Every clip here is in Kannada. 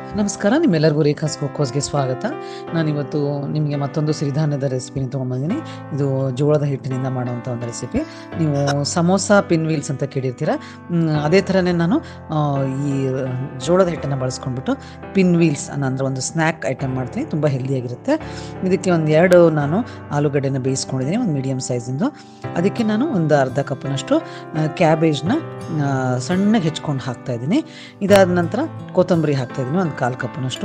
ನಮಸ್ಕಾರ ನಿಮ್ಮೆಲ್ಲರಿಗೂ ರೇಖಾಸ್ ಕೋಕೋಸ್ಗೆ ಸ್ವಾಗತ ನಾನಿವತ್ತು ನಿಮಗೆ ಮತ್ತೊಂದು ಸಿರಿಧಾನ್ಯದ ರೆಸಿಪಿನ ತೊಗೊಂಬಂದಿನಿ ಇದು ಜೋಳದ ಹಿಟ್ಟಿನಿಂದ ಮಾಡುವಂಥ ಒಂದು ರೆಸಿಪಿ ನೀವು ಸಮೋಸ ಪಿನ್ ವೀಲ್ಸ್ ಅಂತ ಕೇಳಿರ್ತೀರ ಮ್, ಅದೇ ಥರನೇ ನಾನು ಆ, ಈ ಜೋಳದ ಹಿಟ್ಟನ್ನು ಬಳಸ್ಕೊಂಡ್ಬಿಟ್ಟು ಪಿನ್ ವೀಲ್ಸ್ ಅನ್ನೋ ಅಂದರೆ ಒಂದು ಸ್ನ್ಯಾಕ್ ಐಟಮ್ ಮಾಡ್ತೀನಿ ತುಂಬ ಹೆಲ್ದಿಯಾಗಿರುತ್ತೆ ಇದಕ್ಕೆ ಒಂದು ಎರಡು ನಾನು ಆಲೂಗಡ್ಡೆನ ಬೇಯಿಸ್ಕೊಂಡಿದ್ದೀನಿ ಒಂದು ಮೀಡಿಯಮ್ ಸೈಜಿಂದು ಅದಕ್ಕೆ ನಾನು ಒಂದು ಅರ್ಧ ಕಪ್ನಷ್ಟು ಕ್ಯಾಬೇಜ್ನ ಸಣ್ಣಗೆ ಹೆಚ್ಕೊಂಡು ಹಾಕ್ತಾ ಇದ್ದೀನಿ ಇದಾದ ನಂತರ ಕೊತ್ತಂಬರಿ ಹಾಕ್ತಾ ಇದ್ದೀನಿ ಒಂದು ಕಾಲು ಕಪ್ನಷ್ಟು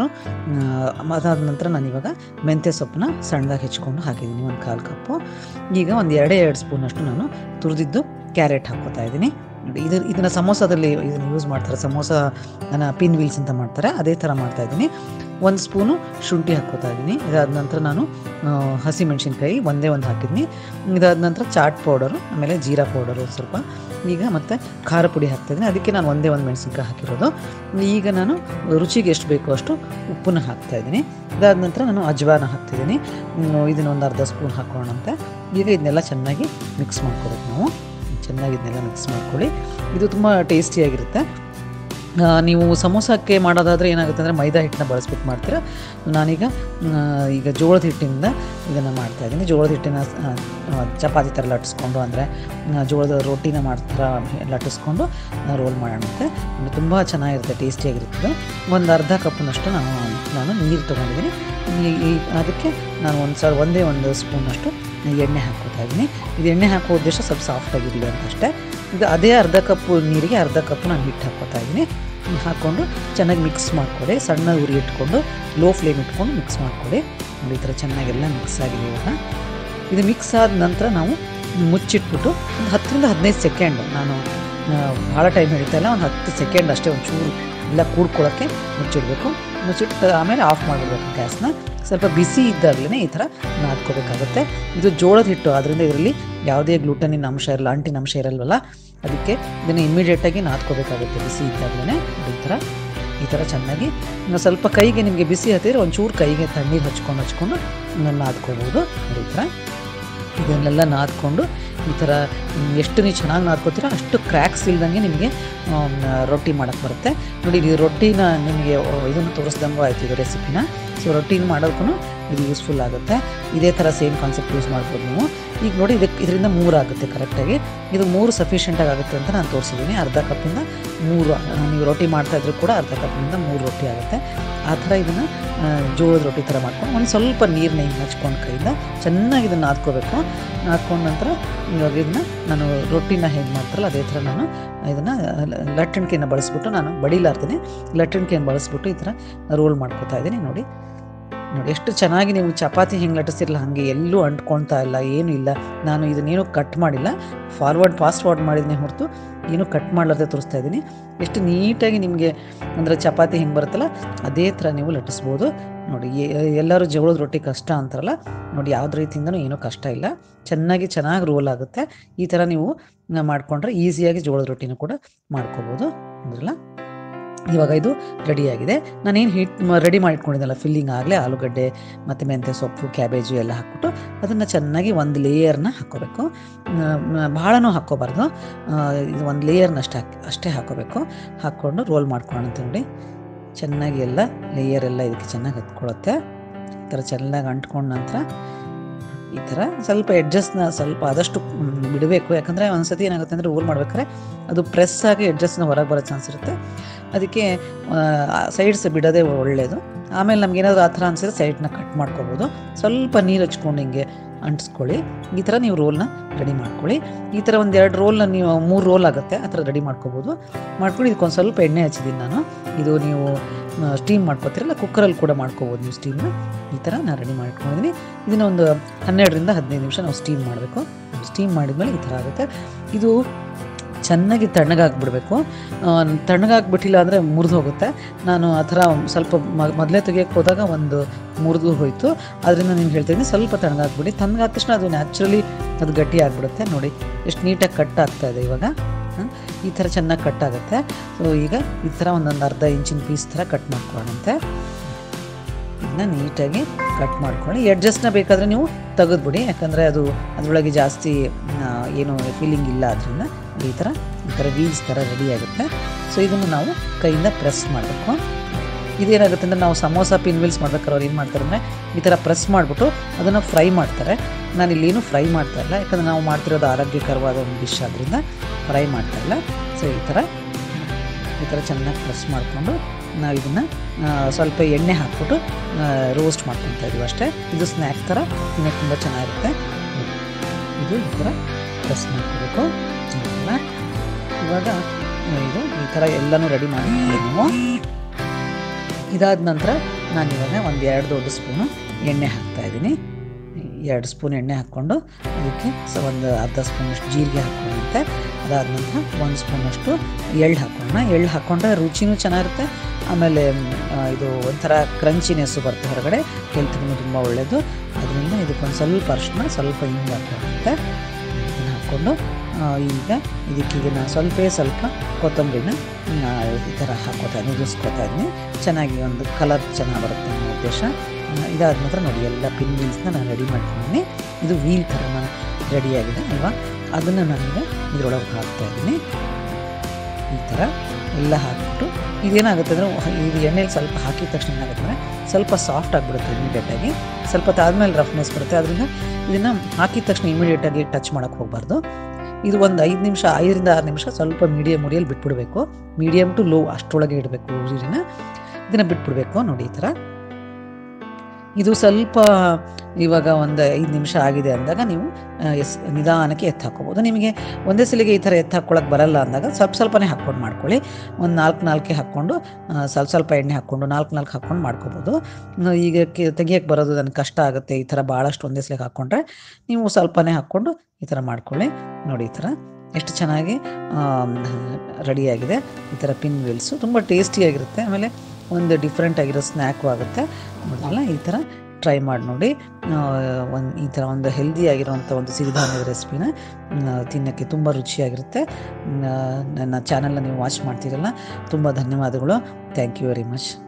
ಅದಾದ ನಂತರ ನಾನು ಇವಾಗ ಮೆಂತ್ಯ ಸೊಪ್ಪನ್ನ ಸಣ್ಣದಾಗಿ ಹೆಚ್ಕೊಂಡು ಹಾಕಿದ್ದೀನಿ ಒಂದು ಕಾಲು ಕಪ್ಪು ಈಗ ಒಂದು ಎರಡೇ ಎರಡು ಸ್ಪೂನಷ್ಟು ನಾನು ತುರಿದಿದ್ದು ಕ್ಯಾರೆಟ್ ಹಾಕ್ಕೋತಾ ಇದ್ದೀನಿ ನೋಡಿ ಇದು ಇದನ್ನು ಸಮೋಸದಲ್ಲಿ ಇದನ್ನು ಯೂಸ್ ಮಾಡ್ತಾರೆ ಸಮೋಸ ಪಿನ್ ವೀಲ್ಸ್ ಅಂತ ಮಾಡ್ತಾರೆ ಅದೇ ಥರ ಮಾಡ್ತಾ ಇದ್ದೀನಿ ಒಂದು ಸ್ಪೂನು ಶುಂಠಿ ಹಾಕ್ಕೋತಾ ಇದ್ದೀನಿ ಇದಾದ ನಂತರ ನಾನು ಆ, ಹಸಿಮೆಣಸಿನ್ಕಾಯಿ ಒಂದೇ ಒಂದು ಹಾಕಿದ್ದೀನಿ ಇದಾದ ನಂತರ ಚಾಟ್ ಪೌಡರು ಆಮೇಲೆ ಜೀರಾ ಪೌಡರು ಸ್ವಲ್ಪ ಈಗ ಮತ್ತು ಖಾರ ಪುಡಿ ಹಾಕ್ತಾಯಿದ್ದೀನಿ ಅದಕ್ಕೆ ನಾನು ಒಂದೇ ಒಂದು ಮೆಣಸಿನ್ಕಾಯಿ ಹಾಕಿರೋದು ಈಗ ನಾನು ರುಚಿಗೆ ಎಷ್ಟು ಬೇಕೋ ಅಷ್ಟು ಉಪ್ಪನ್ನ ಹಾಕ್ತಾ ಇದ್ದೀನಿ ಇದಾದ ನಂತರ ನಾನು ಅಜ್ವಾನ ಹಾಕ್ತಿದ್ದೀನಿ ಇದನ್ನ ಒಂದು ಅರ್ಧ ಸ್ಪೂನ್ ಹಾಕೋಣಂತೆ ಈಗ ಇದನ್ನೆಲ್ಲ ಚೆನ್ನಾಗಿ ಮಿಕ್ಸ್ ಮಾಡ್ಕೋಬೇಕು ನಾವು ಚೆನ್ನಾಗಿ ಇದನ್ನೆಲ್ಲ ಮಿಕ್ಸ್ ಮಾಡ್ಕೊಳ್ಳಿ ಇದು ತುಂಬ ಟೇಸ್ಟಿಯಾಗಿರುತ್ತೆ ಆ, ನೀವು ಸಮೋಸಕ್ಕೆ ಮಾಡೋದಾದರೆ ಏನಾಗುತ್ತೆ ಅಂದರೆ ಮೈದಾ ಹಿಟ್ಟನ್ನ ಬಳಸ್ಬಿಟ್ಟು ಮಾಡ್ತೀರಾ ನಾನೀಗ ಆ, ಈಗ ಜೋಳದ ಹಿಟ್ಟಿನಿಂದ ಇದನ್ನು ಮಾಡ್ತಾ ಇದ್ದೀನಿ ಜೋಳದ ಹಿಟ್ಟಿನ ಆ, ಆ, ಚಪಾತಿ ಥರ ಲಟ್ಟಿಸ್ಕೊಂಡು ಅಂದರೆ ಜೋಳದ ರೊಟ್ಟಿನ ಮಾಡ್ತಾರ ಲಟ್ಟಿಸ್ಕೊಂಡು ರೋಲ್ ಮಾಡೋಣಂತೆ ತುಂಬ ಚೆನ್ನಾಗಿರುತ್ತೆ ಟೇಸ್ಟಿಯಾಗಿರುತ್ತೆ ಒಂದು ಅರ್ಧ ಕಪ್ನಷ್ಟು ನಾನು ನಾನು ನೀರು ತೊಗೊಂಡಿದ್ದೀನಿ ಈ- ಈ ಅದಕ್ಕೆ ನಾನು ಒಂದು ಸಲ ಒಂದೇ ಒಂದು ಸ್ಪೂನಷ್ಟು ಎಣ್ಣೆ ಹಾಕ್ಕೋತಾ ಇದ್ದೀನಿ ಇದು ಎಣ್ಣೆ ಹಾಕೋ ಉದ್ದೇಶ ಸ್ವಲ್ಪ ಸಾಫ್ಟಾಗಿರಲಿ ಅಂತ ಅಷ್ಟೇ ಇದು ಅದೇ ಅರ್ಧ ಕಪ್ಪು ನೀರಿಗೆ ಅರ್ಧ ಕಪ್ ನಾನು ಹಿಟ್ಟು ಹಾಕ್ಕೋತಾ ಇದ್ದೀನಿ ಹಾಕ್ಕೊಂಡು ಚೆನ್ನಾಗಿ ಮಿಕ್ಸ್ ಮಾಡ್ಕೊಳ್ಳಿ ಸಣ್ಣ ಉರಿ ಇಟ್ಕೊಂಡು ಲೋ ಫ್ಲೇಮ್ ಇಟ್ಕೊಂಡು ಮಿಕ್ಸ್ ಮಾಡ್ಕೊಳ್ಳಿ ನೋಡಿ ಈ ಥರ ಚೆನ್ನಾಗೆಲ್ಲ ಮಿಕ್ಸ್ ಆಗಿದೆ ಇವಾಗ ಇದು ಮಿಕ್ಸ್ ಆದ ನಂತರ ನಾವು ಮುಚ್ಚಿಟ್ಬಿಟ್ಟು ಒಂದು ಹತ್ತರಿಂದ ಹದಿನೈದು ಸೆಕೆಂಡ್ ನಾನು ಆ, ಭಾಳ ಟೈಮ್ ಹಿಡಿತಾ ಇಲ್ಲ ಒಂದು ಹತ್ತು ಸೆಕೆಂಡ್ ಅಷ್ಟೇ ಒಂದು ಚೂರು ಎಲ್ಲ ಕೂಡ್ಕೊಳ್ಳೋಕ್ಕೆ ಮುಚ್ಚಿಡಬೇಕು ಮುಚ್ಚಿಟ್ಟು ಆಮೇಲೆ ಆಫ್ ಮಾಡಿಬಿಡ್ಬೇಕು ಗ್ಯಾಸ್ನ ಸ್ವಲ್ಪ ಬಿಸಿ ಇದ್ದಾಗಲೇ ಈ ಥರ ನಾದ್ಕೋಬೇಕಾಗುತ್ತೆ ಇದು ಜೋಳದ ಹಿಟ್ಟು ಆದ್ದರಿಂದ ಇದರಲ್ಲಿ ಯಾವುದೇ ಗ್ಲೂಟನಿನ್ ಅಂಶ ಇರಲ್ಲ ಅಂಟಿನ ಅಂಶ ಇರಲ್ವಲ್ಲ ಅದಕ್ಕೆ ಇದನ್ನು ಇಮ್ಮಿಡಿಯೇಟಾಗಿ ನಾದ್ಕೋಬೇಕಾಗುತ್ತೆ ಬಿಸಿ ಇದ್ದಾಗಲೇ ಈ ಥರ ಈ ಥರ ಚೆನ್ನಾಗಿ ಇನ್ನು ಸ್ವಲ್ಪ ಕೈಗೆ ನಿಮಗೆ ಬಿಸಿ ಹತ್ತಿದ್ರೆ ಒಂಚೂರು ಕೈಗೆ ತಣ್ಣೀರು ಹಚ್ಕೊಂಡು ಹಚ್ಕೊಂಡು ಇದನ್ನ ನಾದ್ಕೋಬೋದು ನೋಡಿ ಈ ಥರ ಇದನ್ನೆಲ್ಲ ನಾದ್ಕೊಂಡು ಈ ಥರ ಮ್, ಎಷ್ಟು ನೀವು ಚೆನ್ನಾಗಿ ನಾದ್ಕೋತೀರೋ ಅಷ್ಟು ಕ್ರ್ಯಾಕ್ಸ್ ಇಲ್ದಂಗೆ ನಿಮಗೆ ಆಮ್, ರೊಟ್ಟಿ ಮಾಡೋಕ್ಕೆ ಬರುತ್ತೆ ನೋಡಿ ಈ ರೊಟ್ಟಿನ ನಿಮಗೆ ಇದನ್ನು ತೋರಿಸ್ದಂಗೂ ಆಯ್ತು ಇದು ರೆಸಿಪಿನ ಸೊ ರೊಟ್ಟಿನ ಮಾಡೋದಕ್ಕೂ ಇದು ಯೂಸ್ಫುಲ್ ಆಗುತ್ತೆ ಇದೇ ಥರ ಸೇಮ್ ಕಾನ್ಸೆಪ್ಟ್ ಯೂಸ್ ಮಾಡ್ಬೋದು ನೀವು ಈಗ ನೋಡಿ ಇದಕ್ಕೆ ಇದರಿಂದ ಮೂರು ಆಗುತ್ತೆ ಕರೆಕ್ಟಾಗಿ ಇದು ಮೂರು ಸಫಿಷಿಯೆಂಟಾಗಿ ಆಗುತ್ತೆ ಅಂತ ನಾನು ತೋರಿಸಿದ್ದೀನಿ ಅರ್ಧ ಕಪ್ಪಿಂದ ಮೂರು ಆ, ನೀವು ರೊಟ್ಟಿ ಮಾಡ್ತಾ ಇದ್ರೂ ಕೂಡ ಅರ್ಧ ಕಪ್ಪಿಂದ ಮೂರು ರೊಟ್ಟಿ ಆಗುತ್ತೆ ಆ ಥರ ಇದನ್ನು ಜೋಳದ ರೊಟ್ಟಿ ಥರ ಮಾಡ್ಕೊಂಡು ಒಂದು ಸ್ವಲ್ಪ ನೀರನ್ನ ಹಿಂಗೆ ಹಚ್ಕೊಂಡು ಕೈಯಿಂದ ಚೆನ್ನಾಗಿ ಇದನ್ನು ನಾದ್ಕೋಬೇಕು ನಾದ್ಕೊಂಡ ನಂತರ ಇವಾಗ ಇದನ್ನ ನಾನು ರೊಟ್ಟಿನ ಹೇಗೆ ಮಾಡ್ತಾರಲ್ಲ ಅದೇ ಥರ ನಾನು ಇದನ್ನು ಲಟ್ಟಣಿಕೆಯನ್ನು ಬಳಸ್ಬಿಟ್ಟು ನಾನು ಬಡಿಲಾರ್ತೀನಿ ಲಟ್ಟಣಿಕೆಯನ್ನು ಬಳಸ್ಬಿಟ್ಟು ಈ ಥರ ರೋಲ್ ಮಾಡ್ಕೋತಾ ಇದ್ದೀನಿ ನೋಡಿ ನೋಡಿ ಎಷ್ಟು ಚೆನ್ನಾಗಿ ನೀವು ಚಪಾತಿ ಹೆಂಗೆ ಲಟ್ಟಿಸ್ತಿರಲ್ಲ ಹಾಗೆ ಎಲ್ಲೂ ಅಂಟ್ಕೊಳ್ತಾ ಇಲ್ಲ ಏನೂ ಇಲ್ಲ ನಾನು ಇದನ್ನೇನು ಕಟ್ ಮಾಡಿಲ್ಲ ಫಾರ್ವರ್ಡ್ ಫಾಸ್ಟ್ ಫಾರ್ವರ್ಡ್ ಮಾಡಿದ್ದೀನಿ ಹೊರತು ಏನೂ ಕಟ್ ಮಾಡಲಾರ್ದೆ ತೋರಿಸ್ತಾ ಇದ್ದೀನಿ ಎಷ್ಟು ನೀಟಾಗಿ ನಿಮಗೆ ಅಂದರೆ ಚಪಾತಿ ಹೆಂಗೆ ಬರುತ್ತಲ್ಲ ಅದೇ ಥರ ನೀವು ಲಟ್ಟಿಸ್ಬೋದು ನೋಡಿ ಎ- ಎಲ್ಲರೂ ಜೋಳದ ರೊಟ್ಟಿ ಕಷ್ಟ ಅಂತಾರಲ್ಲ ನೋಡಿ ಯಾವುದೇ ರೀತಿಯಿಂದನೂ ಏನೂ ಕಷ್ಟ ಇಲ್ಲ ಚೆನ್ನಾಗಿ ಚೆನ್ನಾಗಿ ರೋಲ್ ಆಗುತ್ತೆ ಈ ಥರ ನೀವು ಮಾಡಿಕೊಂಡ್ರೆ ಈಸಿಯಾಗಿ ಜೋಳದ ರೊಟ್ಟಿನೂ ಕೂಡ ಮಾಡ್ಕೋಬೋದು ಅಂದ್ರಲ್ಲ ಇವಾಗ ಇದು ರೆಡಿಯಾಗಿದೆ ನಾನೇನು ಹಿಟ್ ರೆಡಿ ಮಾಡಿಟ್ಕೊಂಡಿದ್ದಲ್ಲ ಫಿಲ್ಲಿಂಗ್ ಆಗಲೇ ಆಲೂಗಡ್ಡೆ ಮತ್ತು ಮೆಂತ್ಯ ಸೊಪ್ಪು ಕ್ಯಾಬೇಜು ಎಲ್ಲ ಹಾಕ್ಬಿಟ್ಟು ಅದನ್ನು ಚೆನ್ನಾಗಿ ಒಂದು ಲೇಯರ್ನ ಹಾಕ್ಕೋಬೇಕು ಭಾಳನೂ ಹಾಕ್ಕೋಬಾರ್ದು ಆ, ಇದು ಒಂದು ಲೇಯರ್ನ ಅಷ್ಟೇ ಹಾಕಿ ಅಷ್ಟೇ ಹಾಕ್ಕೋಬೇಕು ಹಾಕ್ಕೊಂಡು ರೋಲ್ ಮಾಡ್ಕೊಳ್ಳೋಣ ಅಂತ ನೋಡಿ ಚೆನ್ನಾಗಿ ಎಲ್ಲ ಲೇಯರ್ ಎಲ್ಲ ಇದಕ್ಕೆ ಚೆನ್ನಾಗಿ ಹತ್ಕೊಳ್ಳುತ್ತೆ ಈ ಥರ ಚೆನ್ನಾಗಿ ಅಂಟ್ಕೊಂಡ ನಂತರ ಈ ಥರ ಸ್ವಲ್ಪ ಎಡ್ಜಸ್ಟ್ನ ಸ್ವಲ್ಪ ಆದಷ್ಟು ಮ್, ಬಿಡಬೇಕು ಯಾಕಂದರೆ ಒಂದ್ಸತಿ ಏನಾಗುತ್ತೆ ಅಂದರೆ ರೋಲ್ ಮಾಡ್ಬೇಕಾದ್ರೆ ಅದು ಪ್ರೆಸ್ ಆಗಿ ಎಡ್ಜಸ್ಟ್ನ ಹೊರಗೆ ಬರೋ ಚಾನ್ಸ್ ಇರುತ್ತೆ ಅದಕ್ಕೆ ಸೈಡ್ಸ್ ಬಿಡೋದೇ ಒಳ್ಳೆಯದು ಆಮೇಲೆ ನಮ್ಗೆ ಏನಾದರೂ ಆ ಥರ ಅನ್ಸಿದ್ರೆ ಸೈಡ್ನ ಕಟ್ ಮಾಡ್ಕೋಬೋದು ಸ್ವಲ್ಪ ನೀರು ಹಚ್ಕೊಂಡು ಹಿಂಗೆ ಅಂಟಿಸ್ಕೊಳ್ಳಿ ಈ ಥರ ನೀವು ರೋಲ್ನ ರೆಡಿ ಮಾಡ್ಕೊಳ್ಳಿ ಈ ಥರ ಒಂದು ಎರಡು ರೋಲ್ನ ನೀವು ಮೂರು ರೋಲ್ ಆಗುತ್ತೆ ಆ ಥರ ರೆಡಿ ಮಾಡ್ಕೋಬೋದು ಮಾಡ್ಕೊಂಡು ಇದಕ್ಕೊಂದು ಸ್ವಲ್ಪ ಎಣ್ಣೆ ಹಚ್ಚಿದ್ದೀನಿ ನಾನು ಇದು ನೀವು ಸ್ಟೀಮ್ ಮಾಡ್ಕೋತೀರಲ್ಲ ಕುಕ್ಕರಲ್ಲಿ ಕೂಡ ಮಾಡ್ಕೋಬೋದು ನೀವು ಸ್ಟೀಮ್ನ ಈ ಥರ ನಾನು ರೆಡಿ ಮಾಡ್ಕೊಂಡಿದ್ದೀನಿ ಇದನ್ನ ಒಂದು ಹನ್ನೆರಡರಿಂದ ಹದಿನೈದು ನಿಮಿಷ ನಾವು ಸ್ಟೀಮ್ ಮಾಡಬೇಕು ಸ್ಟೀಮ್ ಮಾಡಿದ್ಮೇಲೆ ಈ ಥರ ಆಗುತ್ತೆ ಇದು ಚೆನ್ನಾಗಿ ತಣ್ಣಗಾಗ್ಬಿಡ್ಬೇಕು ತಣ್ಣಗಾಗ್ಬಿಟ್ಟಿಲ್ಲ ಅಂದರೆ ಮುರಿದು ಹೋಗುತ್ತೆ ನಾನು ಆ ಥರ ಸ್ವಲ್ಪ ಮೊದಲೇ ತೆಗಿಯೋಕ್ಕೆ ಹೋದಾಗ ಒಂದು ಮುರಿದು ಹೋಯಿತು ಅದರಿಂದ ನಾನು ಹೇಳ್ತೀನಿ ಸ್ವಲ್ಪ ತಣ್ಣಗಾಗ್ಬಿಡಿ ತಣ್ಣಗಾದ ತಕ್ಷಣ ಅದು ನ್ಯಾಚುರಲಿ ಅದು ಗಟ್ಟಿ ಆಗಿಬಿಡುತ್ತೆ ನೋಡಿ ಎಷ್ಟು ನೀಟಾಗಿ ಕಟ್ ಆಗ್ತಾ ಇದೆ ಇವಾಗ ಹ್ಮ್. ಈ ಥರ ಚೆನ್ನಾಗಿ ಕಟ್ ಆಗುತ್ತೆ ಸೊ ಈಗ ಈ ಥರ ಒಂದೊಂದು ಅರ್ಧ ಇಂಚಿನ ಪೀಸ್ ಥರ ಕಟ್ ಮಾಡ್ಕೊಳ್ಳೋಣಂತೆ ಇದನ್ನ ನೀಟಾಗಿ ಕಟ್ ಮಾಡ್ಕೊಳ್ಳಿ ಎಡ್ಜಸ್ಟ್ನ ಬೇಕಾದರೆ ನೀವು ತೆಗೆದ್ಬಿಡಿ ಯಾಕಂದರೆ ಅದು ಅದರೊಳಗೆ ಜಾಸ್ತಿ ಆ, ಏನು ಫೀಲಿಂಗ್ ಇಲ್ಲ ಅದರಿಂದ ಈ ಥರ ಈ ಥರ ವೀಲ್ಸ್ ಥರ ರೆಡಿ ಆಗುತ್ತೆ ಸೊ ಇದನ್ನು ನಾವು ಕೈಯಿಂದ ಪ್ರೆಸ್ ಮಾಡಬೇಕು ಇದೇನಾಗುತ್ತೆ ಅಂದರೆ ನಾವು ಸಮೋಸ ಪಿನ್ ವೀಲ್ಸ್ ಮಾಡ್ಬೇಕಾದ್ರೆ ಅವ್ರು ಏನು ಮಾಡ್ತಾರೆ ಅಂದರೆ ಈ ಥರ ಪ್ರೆಸ್ ಮಾಡಿಬಿಟ್ಟು ಅದನ್ನು ಫ್ರೈ ಮಾಡ್ತಾರೆ ನಾನು ಇಲ್ಲೇನು ಫ್ರೈ ಮಾಡ್ತಾ ಇಲ್ಲ ಯಾಕಂದರೆ ನಾವು ಮಾಡ್ತಿರೋದು ಆರೋಗ್ಯಕರವಾದ ಒಂದು ಡಿಶ್ ಆದ್ದರಿಂದ ಫ್ರೈ ಮಾಡ್ತಾ ಇಲ್ಲ ಸೊ ಈ ಥರ ಈ ಥರ ಚೆನ್ನಾಗಿ ಪ್ರೆಸ್ ಮಾಡಿಕೊಂಡು ನಾವು ಇದನ್ನು ಸ್ವಲ್ಪ ಎಣ್ಣೆ ಹಾಕ್ಬಿಟ್ಟು ರೋಸ್ಟ್ ಮಾಡ್ಕೊತಾ ಇದೀವಿ ಅಷ್ಟೇ ಇದು ಸ್ನ್ಯಾಕ್ ಥರ ತಿನ್ನೋಕೆ ತುಂಬ ಚೆನ್ನಾಗಿರುತ್ತೆ ಇದು ಈ ಥರ ಪ್ರೆಸ್ ಮಾಡ್ಕೋಬೇಕು ಇದನ್ನ ಇವಾಗ ಇದು ಈ ಥರ ಎಲ್ಲನೂ ರೆಡಿ ಮಾಡಿದ್ದೀವಿ ನೀವು ಇದಾದ ನಂತರ ನಾನು ಇವಾಗ ಒಂದು ಎರಡು ದೊಡ್ಡ ಸ್ಪೂನು ಎಣ್ಣೆ ಹಾಕ್ತಾ ಇದ್ದೀನಿ ಎರಡು ಸ್ಪೂನ್ ಎಣ್ಣೆ ಹಾಕ್ಕೊಂಡು ಅದಕ್ಕೆ ಸೊ ಒಂದು ಅರ್ಧ ಸ್ಪೂನಷ್ಟು ಜೀರಿಗೆ ಹಾಕ್ಕೊಂಡಂತೆ ಅದಾದ ನಂತರ ಒಂದು ಸ್ಪೂನಷ್ಟು ಎಳ್ಳು ಹಾಕೋಣ ಎಳ್ಳು ಹಾಕ್ಕೊಂಡ್ರೆ ರುಚಿನೂ ಚೆನ್ನಾಗಿರುತ್ತೆ ಆಮೇಲೆ ಆ, ಇದು ಒಂಥರ ಕ್ರಂಚಿನೆಸ್ಸು ಬರುತ್ತೆ ಹೊರಗಡೆ ಹೆಲ್ತ್ಗೂ ತುಂಬ ಒಳ್ಳೆಯದು ಅದರಿಂದ ಇದಕ್ಕೊಂದು ಸ್ವಲ್ಪ ಅರಿಶಿನ ಸ್ವಲ್ಪ ಹಿಂಗೆ ಹಾಕ್ಕೊಂಡಂತೆ ಇದನ್ನು ಹಾಕ್ಕೊಂಡು ಆ, ಈಗ ಇದಕ್ಕೀಗ ನಾನು ಸ್ವಲ್ಪ ಸ್ವಲ್ಪ ಕೊತ್ತಂಬರಿನ ಆ, ಈ ಥರ ಹಾಕೋತಾ ಇದ್ದೀನಿ ಉದಿಸ್ಕೊತಾ ಇದ್ದೀನಿ ಚೆನ್ನಾಗಿ ಒಂದು ಕಲರ್ ಚೆನ್ನಾಗಿ ಬರುತ್ತೆ ಅನ್ನೋ ಉದ್ದೇಶ ಆ, ಇದಾದ ನಂತರ ನೋಡಿ ಎಲ್ಲ ಪಿನ್ ವೀಲ್ಸ್ನ ನಾನು ರೆಡಿ ಮಾಡ್ಕೊಂಡಿದ್ದೀನಿ ಇದು ವೀಲ್ ಥರ ನಾನು ರೆಡಿಯಾಗಿದೆ ಅಲ್ವಾ ಅದನ್ನು ನಾನೀಗ ಇದರೊಳಗೆ ಹಾಕ್ತಾ ಇದ್ದೀನಿ ಈ ಥರ ಎಲ್ಲ ಹಾಕ್ಬಿಟ್ಟು ಇದೇನಾಗುತ್ತೆ ಅಂದರೆ ಇದು ಎಣ್ಣೆಲಿ ಸ್ವಲ್ಪ ಹಾಕಿದ ತಕ್ಷಣ ಏನಾಗುತ್ತೆ ಅಂದರೆ ಸ್ವಲ್ಪ ಸಾಫ್ಟ್ ಆಗಿಬಿಡುತ್ತೆ ಇಮಿಡಿಯೇಟಾಗಿ ಸ್ವಲ್ಪ ಹೊತ್ತಾದ್ಮೇಲೆ ರಫ್ನೆಸ್ ಬರುತ್ತೆ ಅದರಿಂದ ಇದನ್ನು ಹಾಕಿದ ತಕ್ಷಣ ಇಮಿಡಿಯೇಟಾಗಿ ಟಚ್ ಮಾಡೋಕ್ಕೆ ಹೋಗಬಾರ್ದು ಇದು ಒಂದು ಐದು ನಿಮಿಷ ಐದರಿಂದ ಆರು ನಿಮಿಷ ಸ್ವಲ್ಪ ಮೀಡಿಯಮ್ ಉರಿಯಲ್ಲಿ ಬಿಟ್ಬಿಡಬೇಕು ಮೀಡಿಯಮ್ ಟು ಲೋ ಅಷ್ಟರೊಳಗೆ ಇಡಬೇಕು ಉರಿನ ಇದನ್ನು ಬಿಟ್ಬಿಡಬೇಕು ನೋಡಿ ಈ ಥರ ಇದು ಸ್ವಲ್ಪ ಇವಾಗ ಒಂದು ಐದು ನಿಮಿಷ ಆಗಿದೆ ಅಂದಾಗ ನೀವು ಆ, ಎಸ್ ನಿಧಾನಕ್ಕೆ ಎತ್ತು ಹಾಕೋಬೋದು ನಿಮಗೆ ಒಂದೇ ಸಲಿಗೆ ಈ ಥರ ಎತ್ತು ಹಾಕ್ಕೊಳಕ್ಕೆ ಬರಲ್ಲ ಅಂದಾಗ ಸ್ವಲ್ಪ ಸ್ವಲ್ಪನೇ ಹಾಕ್ಕೊಂಡು ಮಾಡ್ಕೊಳ್ಳಿ ಒಂದು ನಾಲ್ಕು ನಾಲ್ಕೇ ಹಾಕ್ಕೊಂಡು ಆ, ಸ್ವಲ್ಪ ಸ್ವಲ್ಪ ಎಣ್ಣೆ ಹಾಕ್ಕೊಂಡು ನಾಲ್ಕು ನಾಲ್ಕು ಹಾಕ್ಕೊಂಡು ಮಾಡ್ಕೋಬೋದು ಇನ್ನು ಈಗ ತೆಗಿಯಕ್ಕೆ ಬರೋದು ನನಗೆ ಕಷ್ಟ ಆಗುತ್ತೆ ಈ ಥರ ಭಾಳಷ್ಟು ಒಂದೇ ಸಲಿಗೆ ಹಾಕ್ಕೊಂಡ್ರೆ ನೀವು ಸ್ವಲ್ಪನೇ ಹಾಕ್ಕೊಂಡು ಈ ಥರ ಮಾಡ್ಕೊಳ್ಳಿ ನೋಡಿ ಈ ಥರ ಎಷ್ಟು ಚೆನ್ನಾಗಿ ರೆಡಿಯಾಗಿದೆ ಈ ಥರ ಪಿನ್ ವೀಲ್ಸು ತುಂಬ ಟೇಸ್ಟಿಯಾಗಿರುತ್ತೆ ಆಮೇಲೆ ಒಂದು ಡಿಫ್ರೆಂಟ್ ಆಗಿರೋ ಸ್ನ್ಯಾಕು ಆಗುತ್ತೆ ನೋಡಲ್ಲ ಈ ಥರ ಟ್ರೈ ಮಾಡಿ ನೋಡಿ ಒಂದು ಈ ಥರ ಒಂದು ಹೆಲ್ದಿ ಆಗಿರೋಂಥ ಒಂದು ಸಿರಿಧಾನ್ಯದ ರೆಸಿಪಿನ ತಿನ್ನೋಕ್ಕೆ ತುಂಬ ರುಚಿಯಾಗಿರುತ್ತೆ ನ- ನನ್ನ ಚಾನಲ್ನ ನೀವು ವಾಚ್ ಮಾಡ್ತೀರಲ್ಲ ತುಂಬ ಧನ್ಯವಾದಗಳು ಥ್ಯಾಂಕ್ ಯು ವೆರಿ ಮಚ್